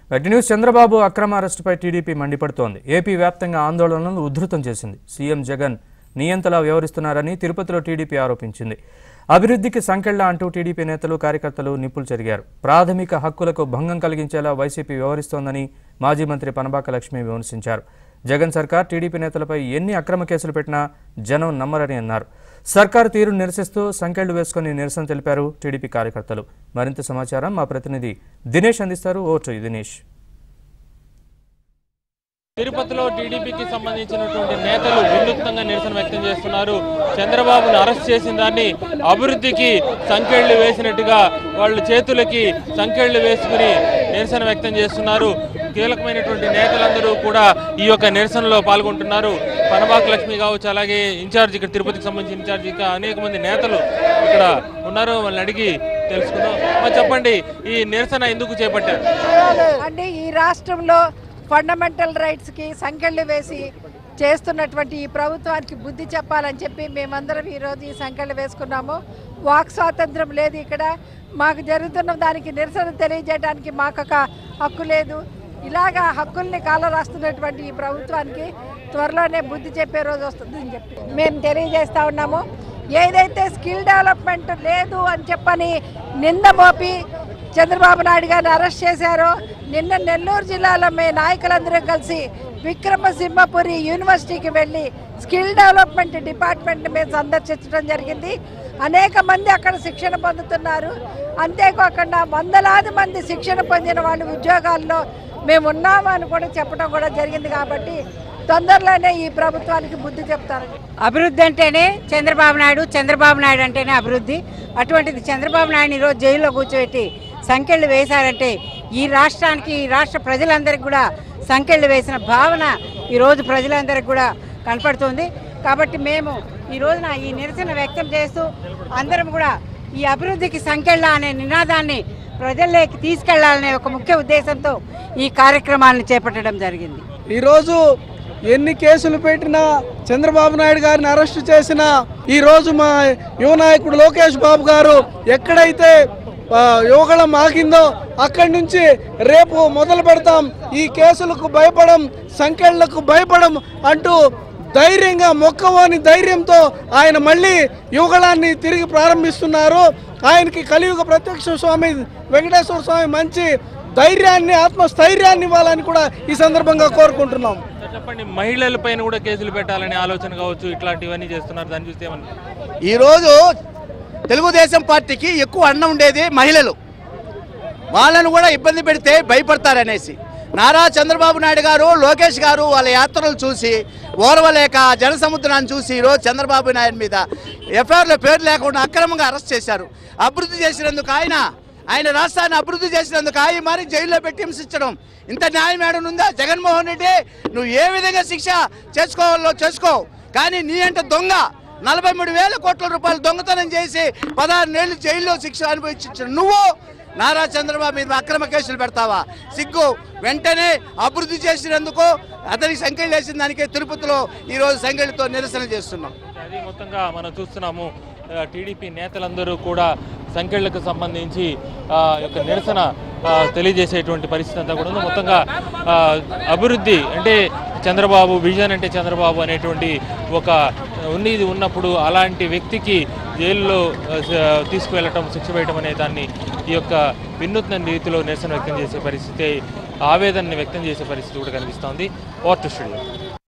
wet news Chandrababu అక్రమ అరెస్టుపై TDP మండిపడుతోంది AP వ్యాప్తంగా ఆందోళనలు ఉధృతం చేసింది సీఎం జగన్ నియంతలా వ్యవహరిస్తున్నారని తిరుపతిలో టీడీపీ ఆరోపించింది అభివృద్ధికి సంకెళ్ల అంటూ టీడీపీ నేతలు కార్యకర్తలు నిప్పులు చెరిగారు ప్రాథమిక హక్కులకు భంగం కలిగించేలా వైసీపీ వ్యవహరిస్తోందని మాజీ మంత్రి పనబాక లక్ష్మి విమర్శించారు జగన్ సర్కార్ టీడీపీ నేతలపై ఎన్ని అక్రమ కేసులు పెట్టినా జనం నమ్మరని అన్నారు సర్కారు తీరును నిరసిస్తూ సంకెళ్లు వేసుకుని నిరసన తెలిపారు టీడీపీ కార్యకర్తలు మరింత సమాచారం మా ప్రతినిధి దినేష్ అందిస్తారు ఓటు దినేష్ తిరుపతిలో టీడీపీకి సంబంధించినటువంటి నేతలు వినూత్నంగా నిరసన వ్యక్తం చేస్తున్నారు చంద్రబాబును అరెస్ట్ చేసిన దాన్ని అభివృద్ధికి సంకెళ్లు వేసినట్టుగా వాళ్ళు చేతులకి సంకెళ్లు వేసుకుని నిరసన వ్యక్తం చేస్తున్నారు కీలకమైనటువంటి నేతలందరూ కూడా ఈ యొక్క నిరసనలో పాల్గొంటున్నారు పనబాక లక్ష్మి కావచ్చు అలాగే ఇన్ఛార్జ్ ఇక్కడ తిరుపతికి సంబంధించిన ఇన్ఛార్జ్ ఇంకా అనేక మంది నేతలు ఇక్కడ ఉన్నారు వాళ్ళని అడిగి తెలుసుకుందాం మరి చెప్పండి ఈ నిరసన ఎందుకు చేపట్టారు అంటే ఈ రాష్ట్రంలో ఫండమెంటల్ రైట్స్కి సంకెళ్ళు వేసి చేస్తున్నటువంటి ఈ ప్రభుత్వానికి బుద్ధి చెప్పాలని చెప్పి మేమందరం ఈరోజు ఈ సంకెళ్ళు వేసుకున్నాము వాక్ స్వాతంత్రం లేదు ఇక్కడ మాకు జరుగుతున్న దానికి నిరసన తెలియజేయడానికి మాకు ఒక హక్కు లేదు ఇలాగా హక్కుల్ని కాలరాస్తున్నటువంటి ఈ ప్రభుత్వానికి త్వరలోనే బుద్ధి చెప్పే రోజు వస్తుందని చెప్పి మేము తెలియజేస్తా ఉన్నాము ఏదైతే స్కిల్ డెవలప్మెంట్ లేదు అని చెప్పని నింద మోపి చంద్రబాబు నాయుడు గారిని అరెస్ట్ చేశారో నిన్న నెల్లూరు జిల్లాలో మే నాయకులందరూ కలిసి విక్రమసింహపురి యూనివర్సిటీకి వెళ్ళి స్కిల్ డెవలప్మెంట్ డిపార్ట్మెంట్ మేము సందర్శించడం జరిగింది అనేక మంది అక్కడ శిక్షణ పొందుతున్నారు అంతేకాకుండా వందలాది మంది శిక్షణ పొందిన వాళ్ళు ఉద్యోగాల్లో మేము ఉన్నాము అని కూడా చెప్పడం కూడా జరిగింది కాబట్టి తొందరలోనే ఈ ప్రభుత్వానికి బుద్ధి చెప్తారు అభివృద్ధి అంటేనే చంద్రబాబు నాయుడు చంద్రబాబు నాయుడు అంటేనే అభివృద్ధి అటువంటిది చంద్రబాబు నాయుడు ఈరోజు జైల్లో కూర్చోబెట్టి సంఖ్యలు వేశారంటే ఈ రాష్ట్రానికి ఈ రాష్ట్ర ప్రజలందరికీ కూడా సంఖ్యలు వేసిన భావన ఈరోజు ప్రజలందరికీ కూడా కనపడుతుంది కాబట్టి మేము ఈ రోజున ఈ నిరసన వ్యక్తం చేస్తూ అందరం కూడా ఈ అభివృద్ధికి సంఖ్యల అనే నినాదాన్ని ప్రజల్లోకి తీసుకెళ్లాలనే ఒక ముఖ్య ఉద్దేశంతో ఈ కార్యక్రమాలను చేపట్టడం జరిగింది ఈరోజు ఎన్ని కేసులు పెట్టినా చంద్రబాబు నాయుడు గారిని అరెస్ట్ చేసిన ఈ రోజు మా యువ నాయకుడు లోకేష్ బాబు గారు ఎక్కడైతే ఆ, యువగళం ఆగిందో అక్కడి నుంచి రేపు మొదలు పెడతాం ఈ కేసులకు భయపడం సంఖ్యలకు భయపడం అంటూ ధైర్యంగా మొక్కవోని ధైర్యంతో ఆయన మళ్ళీ యువగళాన్ని తిరిగి ప్రారంభిస్తున్నారు ఆయనకి కలియుగ ప్రత్యక్ష స్వామి వెంకటేశ్వర స్వామి మంచి ధైర్యాన్ని ఆత్మస్థైర్యాన్ని ఇవ్వాలని కూడా ఈ సందర్భంగా కోరుకుంటున్నాం సార్ చెప్పండి మహిళల పైన కూడా కేసులు పెట్టాలనే ఆలోచన కావచ్చు ఇట్లాంటివన్నీ చేస్తున్నారు దాన్ని చూస్తే ఏమన్నా ఈరోజు తెలుగుదేశం పార్టీకి ఎక్కువ అన్నం ఉండేది మహిళలు వాళ్ళను కూడా ఇబ్బంది పెడితే భయపడతారనేసి నారా చంద్రబాబు నాయుడు గారు లోకేష్ గారు వాళ్ళ యాత్రలు చూసి ఓర్వలేక జనసముద్రాన్ని చూసి ఈరోజు చంద్రబాబు నాయుడు మీద ఎఫ్ఐఆర్లో పేరు లేకుండా అక్రమంగా అరెస్ట్ చేశారు అభివృద్ధి చేసినందుకు ఆయన ఆయన రాష్ట్రాన్ని అభివృద్ధి చేసినందుకు ఆయన మరి జైల్లో పెట్టి హింసించడం ఇంత న్యాయం ఏడనుందా ఉందా జగన్మోహన్ రెడ్డి నువ్వు ఏ విధంగా శిక్ష చేసుకోవాలో చేసుకో కానీ నీ అంటే దొంగ నలభై మూడు వేల కోట్ల రూపాయలు దొంగతనం చేసి పదహారు నెలలు జైల్లో శిక్ష అనుభవించిన నువ్వు నారా చంద్రబాబు మీద అక్రమ కేసులు పెడతావా సిగ్గు వెంటనే అభివృద్ధి చేసినందుకు అతనికి సంఖ్యలు వేసిన దానికే తిరుపతిలో ఈరోజు సంఖ్యలతో నిరసన చేస్తున్నాం అది మొత్తంగా మనం చూస్తున్నాము ఆ, టీడీపీ నేతలందరూ కూడా సంఖ్యలకు సంబంధించి ఆ, యొక్క నిరసన ఆ, తెలియజేసేటువంటి పరిస్థితి అంతా కూడా ఉంది మొత్తంగా ఆ, అభివృద్ధి అంటే చంద్రబాబు విజన్ అంటే చంద్రబాబు అనేటువంటి ఒక ఉన్నది ఉన్నప్పుడు అలాంటి వ్యక్తికి జైల్లో ఆ, స- తీసుకువెళ్ళటం శిక్ష వేయటం అనే దాన్ని ఈ యొక్క వినూత్న రీతిలో నిరసన వ్యక్తం చేసే పరిస్థితి ఆవేదనని వ్యక్తం చేసే పరిస్థితి కూడా కనిపిస్తోంది ఓర్టు స్టూడియో